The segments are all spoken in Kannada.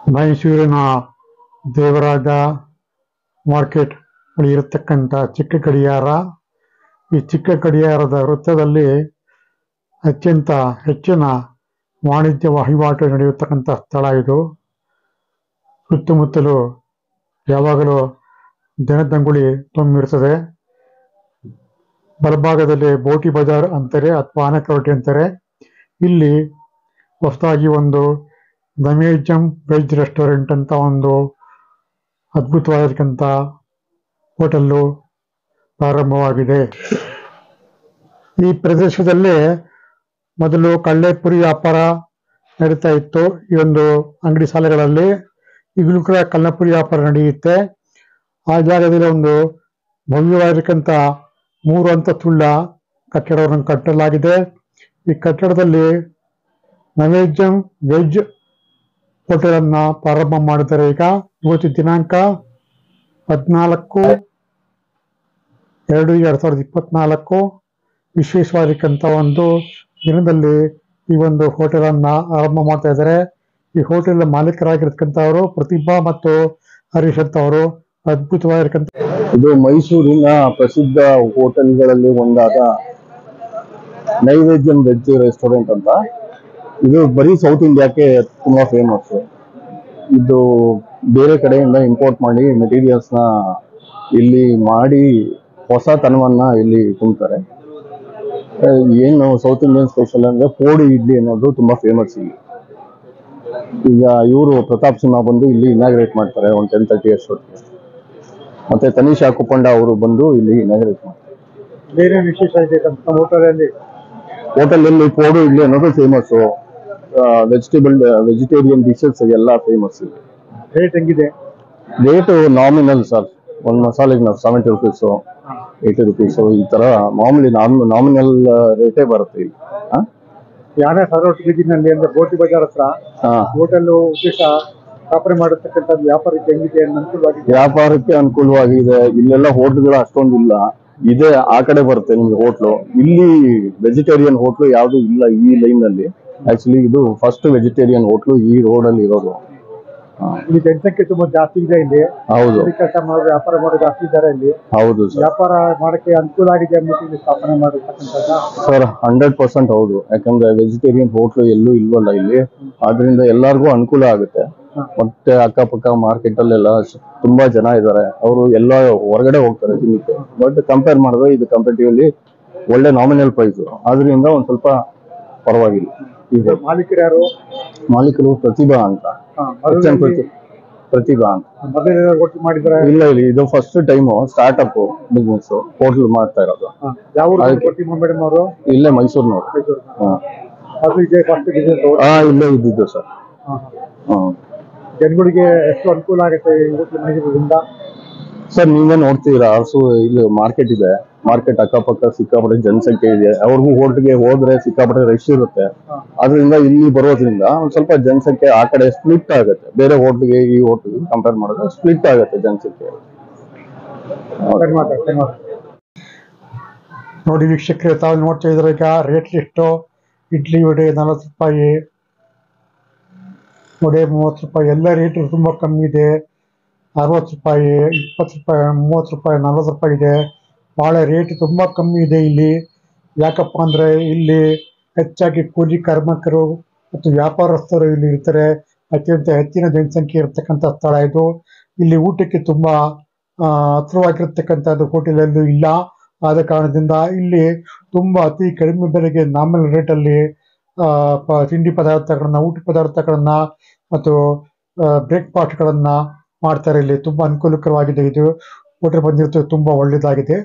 ಮೈಸೂರಿನ ದೇವರಾಜ ಮಾರ್ಕೆಟ್ ಬಳಿ ಇರತಕ್ಕಂಥ ಚಿಕ್ಕ ಗಡಿಯಾರ ಈ ಚಿಕ್ಕ ಗಡಿಯಾರದ ವೃತ್ತದಲ್ಲಿ ಅತ್ಯಂತ ಹೆಚ್ಚಿನ ವಾಣಿಜ್ಯ ವಹಿವಾಟು ನಡೆಯತಕ್ಕಂಥ ಸ್ಥಳ ಇದು ಸುತ್ತಮುತ್ತಲು ಯಾವಾಗಲೂ ಜನದಂಗುಳಿ ತುಂಬಿರುತ್ತದೆ ಬಲಭಾಗದಲ್ಲಿ ಬೋಟಿ ಬಜಾರ್ ಅಂತಾರೆ ಅಥವಾ ಆನೆಕರೊಟ್ಟಿ ಅಂತಾರೆ ಇಲ್ಲಿ ಹೊಸದಾಗಿ ಒಂದು ನಮೇಜಂ ವೆಜ್ ರೆಸ್ಟೋರೆಂಟ್ ಅಂತ ಒಂದು ಅದ್ಭುತವಾಗಿರ್ತಕ್ಕಂಥ ಹೋಟೆಲ್ಲು ಪ್ರಾರಂಭವಾಗಿದೆ ಈ ಪ್ರದೇಶದಲ್ಲಿ ಮೊದಲು ಕಳ್ಳೆಪುರಿ ವ್ಯಾಪಾರ ನಡೀತಾ ಇತ್ತು ಈ ಒಂದು ಅಂಗಡಿ ಸಾಲೆಗಳಲ್ಲಿ ಈಗಲೂ ಕೂಡ ಕಲ್ಲಪುರಿ ವ್ಯಾಪಾರ ನಡೆಯುತ್ತೆ ಆ ಜಾಗದಲ್ಲಿ ಒಂದು ಭವ್ಯವಾಗಿರ್ತಕ್ಕಂಥ ಮೂರು ಅಂತಸ್ತುಳ್ಳ ಕಟ್ಟಡವನ್ನು ಕಟ್ಟಲಾಗಿದೆ ಈ ಕಟ್ಟಡದಲ್ಲಿ ನವೇಜಂ ವೆಜ್ ಹೋಟೆಲ್ ಅನ್ನ ಪ್ರಾರಂಭ ಮಾಡಿದ್ದಾರೆ ಈಗ ಇವತ್ತು ದಿನಾಂಕ ಹದಿನಾಲ್ಕು ಎರಡು ಎರಡ್ ಸಾವಿರದ ಇಪ್ಪತ್ನಾಲ್ಕು ವಿಶೇಷವಾಗಿರ್ತಕ್ಕಂಥ ಒಂದು ದಿನದಲ್ಲಿ ಈ ಒಂದು ಹೋಟೆಲ್ ಅನ್ನ ಆರಂಭ ಮಾಡ್ತಾ ಇದ್ದಾರೆ ಈ ಹೋಟೆಲ್ ಮಾಲೀಕರಾಗಿರ್ತಕ್ಕಂಥವರು ಪ್ರತಿಭಾ ಮತ್ತು ಹರೀಶ್ ಅಂತ ಅವರು ಅದ್ಭುತವಾಗಿರ್ತಕ್ಕಂಥ ಇದು ಮೈಸೂರಿನ ಪ್ರಸಿದ್ಧ ಹೋಟೆಲ್ಗಳಲ್ಲಿ ಒಂದಾದ ನೈವೇದ್ಯಂ ವೆಜ್ ರೆಸ್ಟೋರೆಂಟ್ ಅಂತ ಇದು ಬರೀ ಸೌತ್ ಇಂಡಿಯಾಕ್ಕೆ ತುಂಬಾ ಫೇಮಸ್ ಇದು ಬೇರೆ ಕಡೆಯಿಂದ ಇಂಪೋರ್ಟ್ ಮಾಡಿ ಮೆಟೀರಿಯಲ್ಸ್ ನ ಇಲ್ಲಿ ಮಾಡಿ ಹೊಸತನವನ್ನ ಇಲ್ಲಿ ತುಂಬ್ತಾರೆ ಆ, ಏನು ಸೌತ್ ಇಂಡಿಯನ್ ಸ್ಪೆಷಲ್ ಅಂದ್ರೆ ಪೋಡಿ ಇಡ್ಲಿ ಅನ್ನೋದು ತುಂಬಾ ಫೇಮಸ್ ಇಲ್ಲಿ ಈಗ ಇವರು ಪ್ರತಾಪ್ ಸಿಂಹ ಬಂದು ಇಲ್ಲಿ ಇನಾಗ್ರೇಟ್ ಮಾಡ್ತಾರೆ ಒಂದು ಟೆನ್ ತರ್ಟಿ ಅಷ್ಟೊತ್ತಿಗೆ ಮತ್ತೆ ತನೀಶ್ ಹಾಕುಕೊಂಡ ಅವರು ಬಂದು ಇಲ್ಲಿ ಇನಾಗ್ರೇಟ್ ಮಾಡ್ತಾರೆ ಬೇರೆ ವಿಶೇಷ ಇದೆ ನಮ್ಮ ಹೋಟೆಲಲ್ಲಿ ಹೋಟೆಲಲ್ಲಿ ಪೋಡು ಇಡ್ಲಿ ಅನ್ನೋದು ಫೇಮಸ್ ವೆಜಿಟೇಬಲ್ ವೆಜಿಟೇರಿಯನ್ ಡಿಶಸ್ ಎಲ್ಲ ಫೇಮಸ್ ರೇಟ್ ಹೆಂಗಿದೆ ರೇಟ್ ನಾಮಿನಲ್ ಸರ್ ಒಂದು ಮಸಾಲೆಗೆ ನಾವು ಸೆವೆಂಟಿ ರುಪೀಸು ಏಯ್ಟಿ ರುಪೀಸು ಈ ತರ ಮಾಮೂಲಿ ನಾಮಿನಲ್ ರೇಟೇ ಬರುತ್ತೆ ಇಲ್ಲಿ ಹಾ? ಯಾರೇ ಸರೋಟ್ ಬೀದಿನಲ್ಲಿ ಅಂದ್ರೆ ಬೋಟಿ ಬಜಾರ್ ಹತ್ರ ಹಾ ಹೋಟೆಲ್ ಉದ್ದೇಶ ಸ್ಥಾಪನೆ ಮಾಡತಕ್ಕಂಥ ವ್ಯಾಪಾರಕ್ಕೆ ಹೆಂಗಿದೆ ಅನುಕೂಲವಾಗಿ ವ್ಯಾಪಾರಕ್ಕೆ ಅನುಕೂಲವಾಗಿದೆ ಇಲ್ಲೆಲ್ಲ ಹೋಟ್ಲ್ಗಳು ಅಷ್ಟೊಂದಿಲ್ಲ ಇದೆ ಆ ಕಡೆ ಬರುತ್ತೆ ನಿಮ್ಗೆ ಹೋಟ್ಲು ಇಲ್ಲಿ ವೆಜಿಟೇರಿಯನ್ ಹೋಟ್ಲು ಯಾವುದು ಇಲ್ಲ ಈ ಲೈನ್ ನಲ್ಲಿ ಆಕ್ಚುಲಿ ಇದು ಫಸ್ಟ್ ವೆಜಿಟೇರಿಯನ್ ಹೋಟ್ಲು ಈ ರೋಡ್ ಅಲ್ಲಿ ಇರೋದು ಹಾ, ಇಲ್ಲಿ ಜನಸಂಖ್ಯೆ ತುಂಬಾ ಜಾಸ್ತಿ ಇದೆ ಇಲ್ಲಿ ಹೌದು ಕೂಲಿ ಕೆಲಸ ಮಾಡೋ ವ್ಯಾಪಾರ ಮಾಡೋ ಜಾಸ್ತಿ ಇದ್ದಾರೆ ಇಲ್ಲಿ ಹೌದು ಸರ್ ವ್ಯಾಪಾರ ಮಾಡಕ್ಕೆ ಅನುಕೂಲ ಆಗಿದೆ ಅಂದ್ಬಿಟ್ಟು ಇಲ್ಲಿ ಸ್ಥಾಪನೆ ಮಾಡಿರ್ತಕ್ಕಂಥದ್ದು ಸರ್ ಹಂಡ್ರೆಡ್ ಪರ್ಸೆಂಟ್ ಹೌದು ಯಾಕಂದ್ರೆ ವೆಜಿಟೇರಿಯನ್ ಹೋಟ್ಲು ಎಲ್ಲೂ ಇಲ್ವಲ್ಲ ಇಲ್ಲಿ ಆದ್ರಿಂದ ಎಲ್ಲರಿಗೂ ಅನುಕೂಲ ಆಗುತ್ತೆ ಮತ್ತೆ ಅಕ್ಕಪಕ್ಕ ಮಾರ್ಕೆಟ್ ಅಲ್ಲೆಲ್ಲ ಸ- ತುಂಬಾ ಜನ ಇದ್ದಾರೆ ಅವರು ಎಲ್ಲ ಹೊರಗಡೆ ಹೋಗ್ತಾರೆ ತಿನ್ನಕ್ಕೆ ಬಟ್ ಕಂಪೇರ್ ಮಾಡಿದ್ರೆ ಇದು ಕಂಪೇಟಿವ್ಲಿ ಒಳ್ಳೆ ನಾಮಿನಲ್ ಪ್ರೈಸ್ ಆದ್ರಿಂದ ಒಂದ್ ಸ್ವಲ್ಪ ಪರವಾಗಿಲ್ಲ ಈಗ ಮಾಲೀಕರು ಯಾರು ಮಾಲೀಕರು ಪ್ರತಿಭಾ ಅಂತ ಎಚ್ ಎಂ ಪ್ರತಿ ಪ್ರತಿಭಾ ಅಂತ ಮೊದಲೇ ಒಟ್ಟು ಮಾಡಿದ್ದಾರೆ ಇಲ್ಲ ಇಲ್ಲ ಇದು first time startup business hotel ಮಾಡ್ತಾ ಇರೋದು ಯಾವ ಊರು ಅದಕ್ಕೆ- ಕೊಟ್ಟಿ ಮೇಡಮ್ ಅವರು ಇಲ್ಲೇ ಮೈಸೂರಿನವ್ರು ಮೈಸೂರು ಹಾ ಅದು ಇದೆ ಫಸ್ಟ್ ಬಿಸ್ನೆಸ್ ಹಾ ಇಲ್ಲೇ ಇದ್ದಿದ್ದು ಸರ್ ಹ್ಮ್ ಜನಗಳಿಗೆ ಎಷ್ಟು ಅನುಕೂಲ ಆಗುತ್ತೆ ಈ ಹೋಟ್ಲು ಮೈಸೂರಿಂದ ಸರ್ ನೀವೇ ನೋಡ್ತೀರಾ ಅರಸು ಇಲ್ಲಿ ಮಾರ್ಕೆಟ್ ಇದೆ ಮಾರ್ಕೆಟ್ ಅಕ್ಕಪಕ್ಕ ಸಿಕ್ಕಾಪಟ್ಟೆ ಜನಸಂಖ್ಯೆ ಇದೆ ಅವ್ರಿಗೂ ಹೋಟ್ಲಿಗೆ ಹೋದ್ರೆ ಸಿಕ್ಕಾಪಟ್ಟೆ ರಶ್ ಇರುತ್ತೆ ಅದರಿಂದ ಇಲ್ಲಿ ಬರೋದ್ರಿಂದ ಒಂದ್ ಸ್ವಲ್ಪ ಜನಸಂಖ್ಯೆ ಆ ಕಡೆ ಸ್ಪ್ಲಿಟ್ ಆಗುತ್ತೆ ಬೇರೆ ಹೋಟ್ಲಿಗೆ ಈ ಹೋಟ್ಲಿಗೆ ಕಂಪೇರ್ ಮಾಡಿದ್ರೆ ಸ್ಪ್ಲಿಟ್ ಆಗುತ್ತೆ ಜನಸಂಖ್ಯೆ ಧನ್ಯವಾದ ಧನ್ಯವಾದ ನೋಡಿ ವೀಕ್ಷಕರೇ ತಾವು ನೋಡ್ತಾ ಇದ್ರೆ ಈಗ ರೇಟ್ ಲಿಸ್ಟು ಇಡ್ಲಿ ವಡೆ ನಲವತ್ತು ರೂಪಾಯಿ ವಡೆ ಮೂವತ್ತು ರೂಪಾಯಿ ಎಲ್ಲ ರೇಟ್ ತುಂಬ ಕಮ್ಮಿ ಇದೆ ಅರವತ್ತು ರೂಪಾಯಿ ಇಪ್ಪತ್ತು ರೂಪಾಯಿ ಮೂವತ್ತು ರೂಪಾಯಿ ನಲ್ವತ್ತು ರೂಪಾಯಿ ಇದೆ ಭಾಳ ರೇಟ್ ತುಂಬ ಕಮ್ಮಿ ಇದೆ ಇಲ್ಲಿ ಯಾಕಪ್ಪ ಅಂದರೆ ಇಲ್ಲಿ ಹೆಚ್ಚಾಗಿ ಕೂಲಿ ಕಾರ್ಮಿಕರು ಮತ್ತು ವ್ಯಾಪಾರಸ್ಥರು ಇಲ್ಲಿ ಇರ್ತಾರೆ ಅತ್ಯಂತ ಹೆಚ್ಚಿನ ಜನಸಂಖ್ಯೆ ಇರತಕ್ಕಂಥ ಸ್ಥಳ ಇದು ಇಲ್ಲಿ ಊಟಕ್ಕೆ ತುಂಬ ಆ, ಹತ್ರವಾಗಿರ್ತಕ್ಕಂಥದ್ದು ಹೋಟೆಲ್ ಎಲ್ಲೂ ಇಲ್ಲ ಆದ ಕಾರಣದಿಂದ ಇಲ್ಲಿ ತುಂಬ ಅತಿ ಕಡಿಮೆ ಬೆಲೆಗೆ ನಾರ್ಮಲ್ ರೇಟಲ್ಲಿ ಆ, ಪ- ತಿಂಡಿ ಪದಾರ್ಥಗಳನ್ನ ಊಟ ಪದಾರ್ಥಗಳನ್ನ ಮತ್ತು ಬ್ರೇಕ್ಫಾಸ್ಟ್ಗಳನ್ನ ಮಾಡ್ತಾರೆ ಇಲ್ಲಿ ತುಂಬ ಅನುಕೂಲಕರವಾಗಿದೆ ಇದು ಹೋಟೆಲ್ ಬಂದಿರೋದು ತುಂಬ ಒಳ್ಳೆಯದಾಗಿದೆ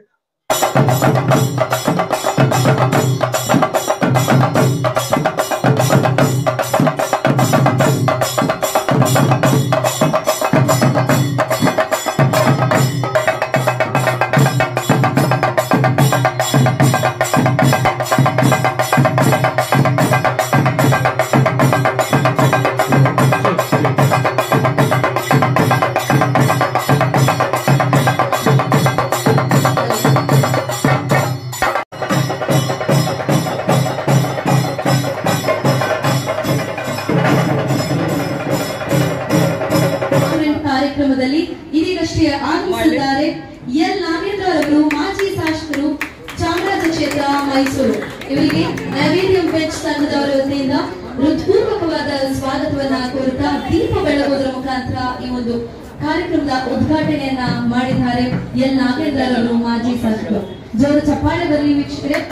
ಅವರಿಗೆ ನೈವೇದ್ಯಂ ವೆಜ್ ತಂಡದವರ ವತಿಯಿಂದ ಹೃತ್ಪೂರ್ವಕವಾದ ಸ್ವಾಗತವನ್ನ ಕೋರುತ್ತಾ ದೀಪ ಬೆಳಗೋದ್ರ ಮುಖಾಂತರ ಈ ಒಂದು ಕಾರ್ಯಕ್ರಮದ ಉದ್ಘಾಟನೆಯನ್ನ ಮಾಡಿದ್ದಾರೆ ಎಲ್ ನಾಗೇಂದ್ರರವರು ಮಾಜಿ ಶಾಸಕರು ಜೋರು ಚಪ್ಪಾಳೆ ಬರಲಿ ವೀಕ್ಷಕರೇ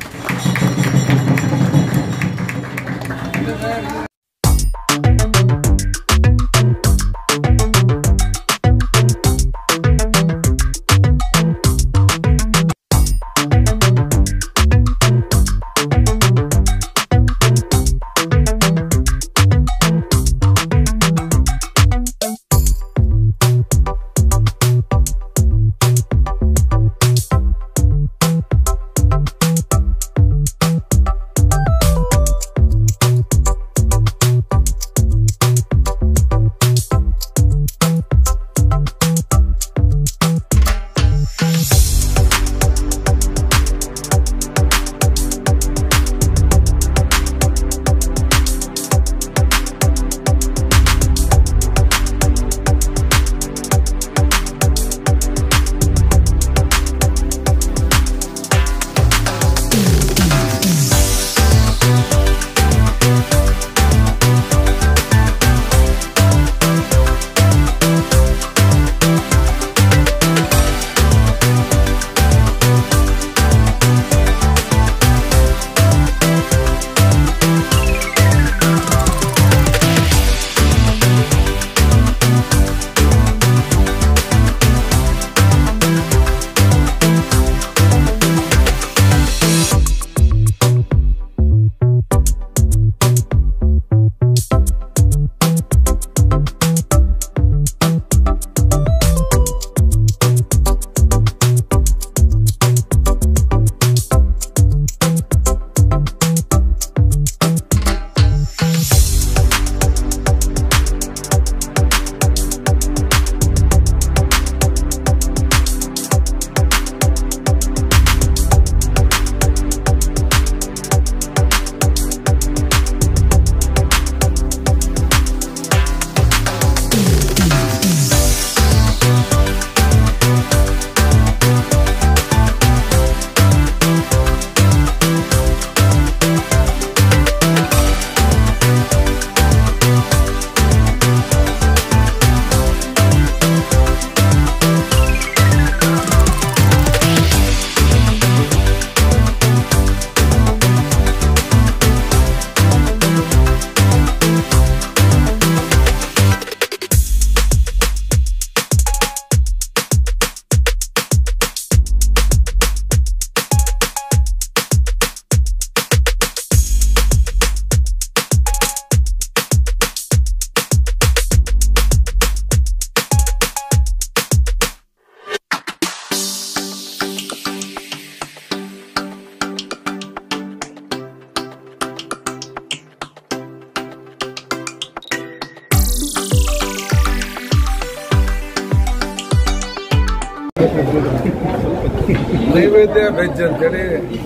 ನೈವೇದ್ಯ ವೆಜ್ ಅಂತೇಳಿ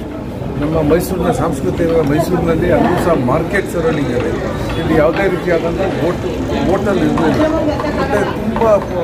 ನಮ್ಮ ಮೈಸೂರಿನ ಸಾಂಸ್ಕೃತಿಕ ಮೈಸೂರಿನಲ್ಲಿ ಅದು ಸಹ ಮಾರ್ಕೆಟ್ ಸರೌಂಡಿಂಗ್ ಇದೆ ಇಲ್ಲಿ ಯಾವುದೇ ರೀತಿಯಾದಂಥ ಹೋಟ್ ಹೋಟೆಲ್ ಇರಲಿಲ್ಲ ಮತ್ತು ತುಂಬ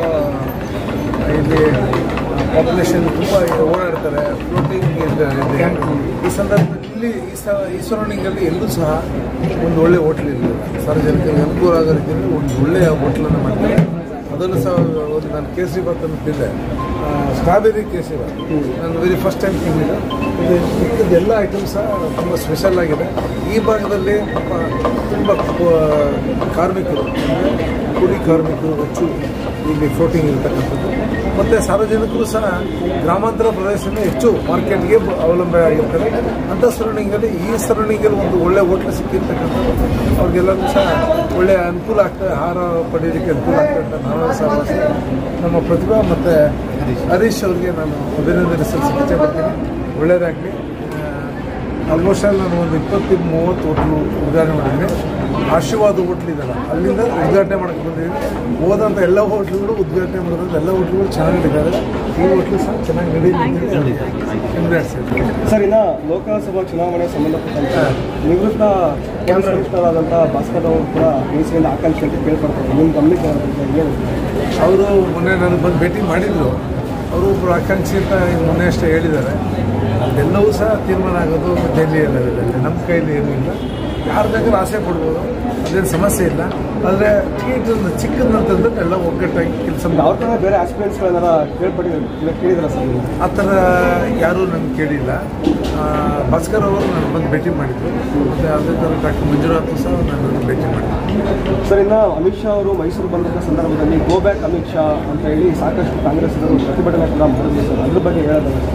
ಇಲ್ಲಿ ಪಾಪ್ಯುಲೇಷನ್ ತುಂಬ ಓಡಾಡ್ತಾರೆ ಫ್ಲೋಟಿಂಗ್ ಇದೆ ಈ ಸಂದರ್ಭದಲ್ಲಿ ಇಲ್ಲಿ ಈ ಸ ಈ ಸರೌಂಡಿಂಗಲ್ಲಿ ಎಲ್ಲೂ ಸಹ ಒಂದು ಒಳ್ಳೆ ಹೋಟ್ಲ್ ಇರಲಿಲ್ಲ ಸಾರ್ವಜನಿಕರಿಗೆ ಅನುಕೂಲ ಆಗೋ ರೀತಿಯಲ್ಲಿ ಒಂದು ಒಳ್ಳೆಯ ಹೋಟ್ಲನ್ನು ಮಾಡ್ತಾರೆ ಅದನ್ನು ಸಹ ಒಂದು ನಾನು ಕೇಸರಿ ಬಾತ್ ಅನ್ನು ತಿಂದೆ ಸ್ಟ್ರಾಬೆರಿ ಕೇಸರಿ ಬಾತ್ ನಾನು ವೆರಿ ಫಸ್ಟ್ ಟೈಮ್ ತಿಂದಿದ್ದು ಇದು ಮಿಕ್ಕಿದ ಎಲ್ಲ ಐಟಮ್ ಸಹ ತುಂಬ ಸ್ಪೆಷಲ್ ಆಗಿದೆ ಈ ಭಾಗದಲ್ಲಿ ಪಾಪ ತುಂಬ ಕು- ಕಾರ್ಮಿಕರು ಅಂದರೆ ಕೂಲಿ ಕಾರ್ಮಿಕರು ಹೆಚ್ಚು ಇಲ್ಲಿ ಫ್ಲೋಟಿಂಗ್ ಇರತಕ್ಕಂಥದ್ದು ಮತ್ತು ಸಾರ್ವಜನಿಕರು ಸಹ ಗ್ರಾಮಾಂತರ ಪ್ರದೇಶದಿಂದ ಹೆಚ್ಚು ಮಾರ್ಕೆಟ್ಗೆ ಬ- ಅವಲಂಬನೆ ಆಗಿರ್ತಾರೆ ಅಂಥ ಸರೌಂಡಿಂಗಲ್ಲಿ ಈ ಸರೌಂಡಿಂಗಲ್ಲಿ ಒಂದು ಒಳ್ಳೆ ಹೋಟ್ಲ್ ಸಿಕ್ಕಿರ್ತಕ್ಕಂಥದ್ದು ಅವ್ರಿಗೆಲ್ಲರಿಗೂ ಸಹ ಒಳ್ಳೆಯ ಅನುಕೂಲ ಆಗ್ತದೆ ಆಹಾರ ಪಡೆಯೋದಕ್ಕೆ ಅನುಕೂಲ ಆಗ್ತದೆ ಅಂತ ನಾನು ಸಹ ಭಾವಿಸಿ ನಮ್ಮ ಪ್ರತಿಭಾ ಮತ್ತು ಹರೀಶ್ ಅವರಿಗೆ ನಾನು ಅಭಿನಂದನೆ ಸಲ್ಲಿಸಕ್ಕೆ ಇಚ್ಛೆಪಡ್ತೀನಿ ಒಳ್ಳೆಯದಾಗಲಿ ಆಲ್ಮೋಸ್ಟ್ ಆಲ್ ನಾನು ಒಂದು ಇಪ್ಪತ್ತು ಮೂವತ್ತು ಹೋಟ್ಲು ಉದ್ಘಾಟನೆ ಮಾಡಿದ್ದೀನಿ ಆಶೀರ್ವಾದ ಹೋಟ್ಲ್ ಇದೆಲ್ಲ ಅಲ್ಲಿಂದ ಉದ್ಘಾಟನೆ ಮಾಡಕ್ಕೆ ಬಂದಿದ್ದೀನಿ ಹೋದಂಥ ಎಲ್ಲ ಹೋಟ್ಲುಗಳು ಉದ್ಘಾಟನೆ ಮಾಡಿದ್ರೆ ಎಲ್ಲ ಹೋಟ್ಲುಗಳು ಚೆನ್ನಾಗಿ ನಡೀತಾರೆ ಈ ಹೋಟ್ಲು ಸಹ ಚೆನ್ನಾಗಿ ನಡೀಲಿ ಕಂಗ್ರಾಟ್ಸ್ ಸರ್ ಇನ್ನ ಲೋಕಸಭಾ ಚುನಾವಣೆ ಸಂಬಂಧಪಟ್ಟಂತೆ ನಿವೃತ್ತ ಪೊಲೀಸ್ ಕಮಿಷನರ್ ಭಾಸ್ಕರ್ ಅವರು ಕೂಡ ಮೈಸೂರಿಂದ ಆಕಾಂಕ್ಷಿ ಅಂತ ಕೇಳ್ಪಡ್ತಾರೆ ನಿಮ್ಮ ಗಮನಕ್ಕೆ ಬರುತ್ತೆ, ಏನು ಅವರು ಮೊನ್ನೆ ನನಗೆ ಬಂದು ಭೇಟಿ ಮಾಡಿದ್ರು ಅವರು ಒಬ್ಬರು ಆಕಾಂಕ್ಷಿ ಅಂತ ಈಗ ಮೊನ್ನೆ ಅಷ್ಟೇ ಹೇಳಿದ್ದಾರೆ ಅದೆಲ್ಲವೂ ಸಹ ತೀರ್ಮಾನ ಆಗೋದು ಡೆಲ್ಲಿ ಲೆವೆಲಲ್ಲಿ ನಮ್ಮ ಕೈಲಿ ಏನೂ ಇಲ್ಲ ಯಾರು ಬೇಕಾದ್ರೂ ಆಸೆ ಪಡ್ಬೋದು ಅದೇನು ಸಮಸ್ಯೆ ಇಲ್ಲ ಆದರೆ ಟಿಕೆಟ್ ಚಿಕ್ಕದಂತಂದ್ರೆ ಎಲ್ಲ ಒಗ್ಗಟ್ಟಾಗಿ ಕೆಲಸ ಅವ್ರ ಕಡೆ ಬೇರೆ ಆಸ್ಪಿರೆಂಟ್ಸ್ಗಳನ್ನ ಕೇಳ್ಪಟ್ಟಿದ್ರೆ ಕೇಳಿದ್ರ ಸರ್ ನೀವು ಆ ಥರ ಯಾರೂ ನನಗೆ ಕೇಳಿಲ್ಲ ಆ, ಭಾಸ್ಕರ್ ಅವರು ನಾನು ಬಂದು ಭೇಟಿ ಮಾಡಿದ್ರು ಮತ್ತು ಅದೇ ಥರ ಡಾಕ್ಟರ್ ಮಂಜುನಾಥ್ ಸಹ ನನ್ನನ್ನು ಭೇಟಿ ಮಾಡಿದ್ರು ಸರ್ ಇನ್ನು ಅಮಿತ್ ಶಾ ಅವರು ಮೈಸೂರು ಬಂದಂಥ ಸಂದರ್ಭದಲ್ಲಿ ಗೋ ಬ್ಯಾಕ್ ಅಮಿತ್ ಶಾ ಅಂತ ಹೇಳಿ ಸಾಕಷ್ಟು ಕಾಂಗ್ರೆಸ್ಸಿಗರು ಪ್ರತಿಭಟನೆ ಕೂಡ ಮಾಡಿದ್ರು ಸರ್ ಅದ್ರ ಬಗ್ಗೆ ಹೇಳೋದಲ್ಲ ಸರ್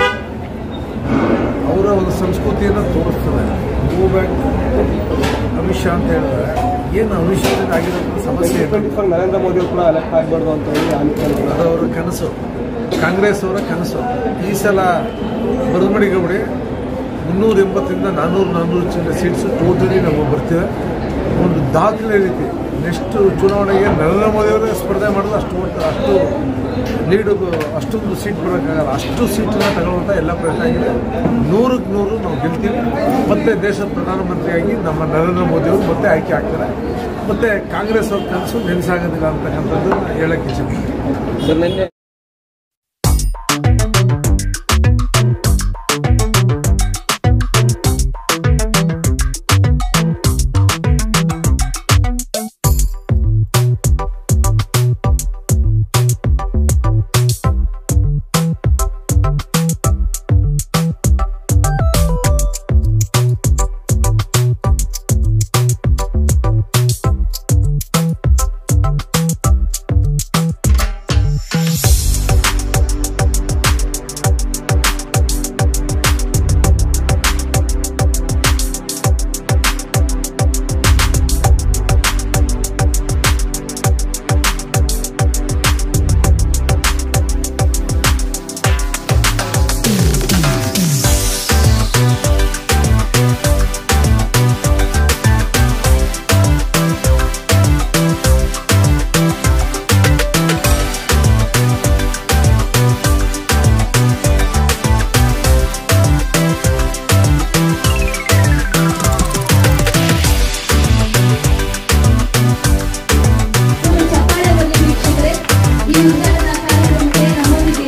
ಅವರ ಒಂದು ಸಂಸ್ಕೃತಿಯನ್ನು ತೋರಿಸ್ತದೆ ಗೋ ಬ್ಯಾಕ್ ಅಮಿತ್ ಶಾ ಅಂತ ಹೇಳಿದ್ರೆ ಏನು ಅಮಿತ್ ಶಾ ಆಗಿರೋ ಸಮಸ್ಯೆ ಟ್ವೆಂಟಿ ಇದೆ ಫೋರ್ ನರೇಂದ್ರ ಮೋದಿ ಅವರು ಕೂಡ ಎಲೆಕ್ಟ್ ಆಗಬಾರ್ದು ಅಂತ ಹೇಳಿ ಅನ್ಕೊಂಡು ಅದು ಅವರ ಕನಸು ಕಾಂಗ್ರೆಸ್ ಅವರ ಕನಸು ಈ ಸಲ ಬರಮಡಿಗೌಡಿ ಮುನ್ನೂರ ಎಂಬತ್ತರಿಂದ ನಾನ್ನೂರು ನಾನ್ನೂರು ಚಿಲ್ಲ ಸೀಟ್ಸು ಟೋಟಲಿ ನಾವು ಬರ್ತೀವಿ ಒಂದು ದಾಖಲೆ ರೀತಿ ನೆಕ್ಸ್ಟ್ ಚುನಾವಣೆಗೆ ನರೇಂದ್ರ ಮೋದಿ ಅವರೇ ಸ್ಪರ್ಧೆ ಮಾಡೋದು ಅಷ್ಟು ಓಟ್ ಅಷ್ಟು ಲೀಡು ಅಷ್ಟೊಂದು ಸೀಟ್ ಬರೋಕ್ಕಾಗಲ್ಲ ಅಷ್ಟು ಸೀಟನ್ನ ತಗೊಳ್ಳುವಂಥ ಎಲ್ಲ ಪ್ರಯತ್ನ ಆಗಿದೆ ನೂರಕ್ಕೆ ನೂರು ನಾವು ಗೆಲ್ತೀವಿ ಮತ್ತೆ ದೇಶದ ಪ್ರಧಾನಮಂತ್ರಿಯಾಗಿ ನಮ್ಮ ನರೇಂದ್ರ ಮೋದಿ ಅವರು ಮತ್ತೆ ಆಯ್ಕೆ ಆಗ್ತಾರೆ ಮತ್ತೆ ಕಾಂಗ್ರೆಸ್ ಅವ್ರ ಕನಸು ನೆನೆಸಾಗೋದಿಲ್ಲ ಅಂತಕ್ಕಂಥದ್ದು ಹೇಳಕ್ಕೆ ಇಚ್ಛೆ ಒಂದು ಚಪ್ಪಾಳೆ ಬರಲಿ ವೀಕ್ಷಕರೇ ಈ ಉದ್ಘಾಟನಾ ಕಾರ್ಯಕ್ರಮಕ್ಕೆ ನಮ್ಮೊಂದಿಗೆ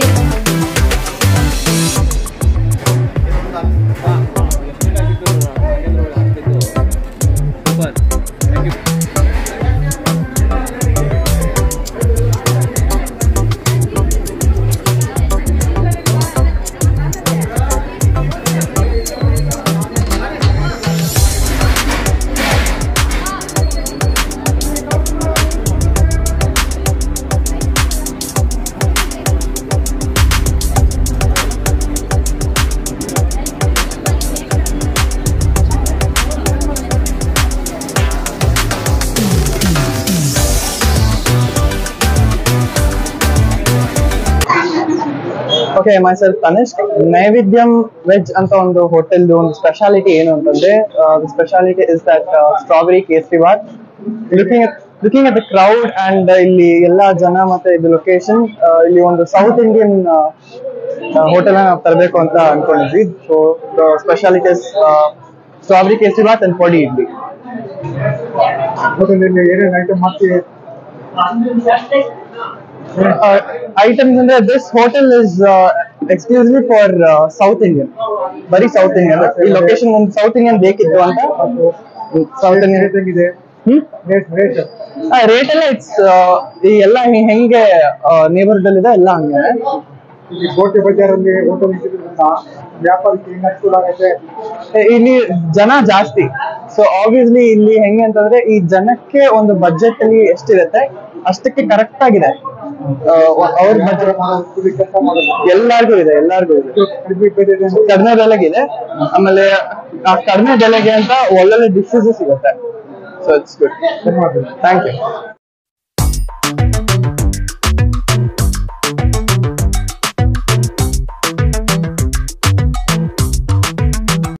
okay myself Tanishk Naivedyam veg ಅಂತ ಒಂದು ಹೋಟೆಲ್ ಒಂದು ಸ್ಪೆಷಾಲಿಟಿ ಏನು ಅಂತಂದ್ರೆ speciality is that strawberry kesari bath looking looking at the crowd and ಇಲ್ಲಿ ಎಲ್ಲಾ ಜನ ಮತ್ತೆ ಇದು ಲೊಕೇಶನ್ ಇಲ್ಲಿ ಒಂದು ಸೌತ್ ಇಂಡಿಯನ್ ಹೋಟೆಲ್ ನಾವು ತರಬೇಕು ಅಂತ ಅನ್ಕೊಂಡಿದ್ವಿ so the specialities strawberry kesari bath and podi idli ಹೋಟೆಲಲ್ಲಿ ಏನೇನು ಐಟಮ್ ಮಾಡ್ತೀವಿ ಐಟಮ್ಸ್ ಅಂದ್ರೆ this hotel is exclusive for South Indian ಬರೀ ಸೌತ್ ಇಂಡಿಯನ್ ಈ ಲೊಕೇಶನ್ ಒಂದು ಸೌತ್ ಇಂಡಿಯನ್ ಬೇಕಿತ್ತು ಅಂತ ಸೌತ್ ಇಂಡಿಯನ್ ರೇಟ್ ಹೆಂಗಿದೆ ಹ್ಮ್ ರೇಟ್ ರೇಟ್ ರೇಟ್ ಎಲ್ಲ ಇಟ್ಸ್ ಈ ಎಲ್ಲ ಹೆ- ಹೆಂಗೆ ನೇಬರ್ಹುಡ್ ಅಲ್ಲಿ ಇದೆ ಎಲ್ಲ ಹಂಗೆ ಈ ಕೋಟೆ ಬಜಾರಲ್ಲಿ ಹೋಟೆಲ್ ಇಟ್ಟಿದ್ರಿಂದ ವ್ಯಾಪಾರಕ್ಕೆ ಹೆಂಗ್ ಅನುಕೂಲ ಆಗೈತೆ ಇಲ್ಲಿ ಜನ ಜಾಸ್ತಿ ಸೊ ಆಬ್ವಿಯಸ್ಲಿ ಇಲ್ಲಿ ಹೆಂಗೆ ಅಂತಂದ್ರೆ ಈ ಜನಕ್ಕೆ ಒಂದು ಬಜೆಟ್ ಅಲ್ಲಿ ಎಷ್ಟಿರುತ್ತೆ ಅಷ್ಟಕ್ಕೆ ಕರೆಕ್ಟ್ ಆಗಿದೆ ಆ, ಅವ್ರ ಬಜೆಟ್ ಕೂಲಿ ಕೆಲಸ ಮಾಡೋದು ಎಲ್ಲಾರ್ಗೂ ಇದೆ ಎಲ್ಲಾರ್ಗೂ ಇದೆ ಕಡಿಮೆ ಬೆಲೆ ಇದೆ ಅಂದ್ರೆ ಕಡಿಮೆ ಬೆಲೆಗಿದೆ ಆಮೇಲೆ ಆ ಕಡಿಮೆ ಬೆಲೆಗೆ ಅಂತ ಒಳ್ಳೊಳ್ಳೆ ಡಿಶಸ್ ಸಿಗುತ್ತೆ ಸೊ ಇಟ್ಸ್ ಗುಡ್ ಧನ್ಯವಾದಗಳು ಥ್ಯಾಂಕ್ ಯು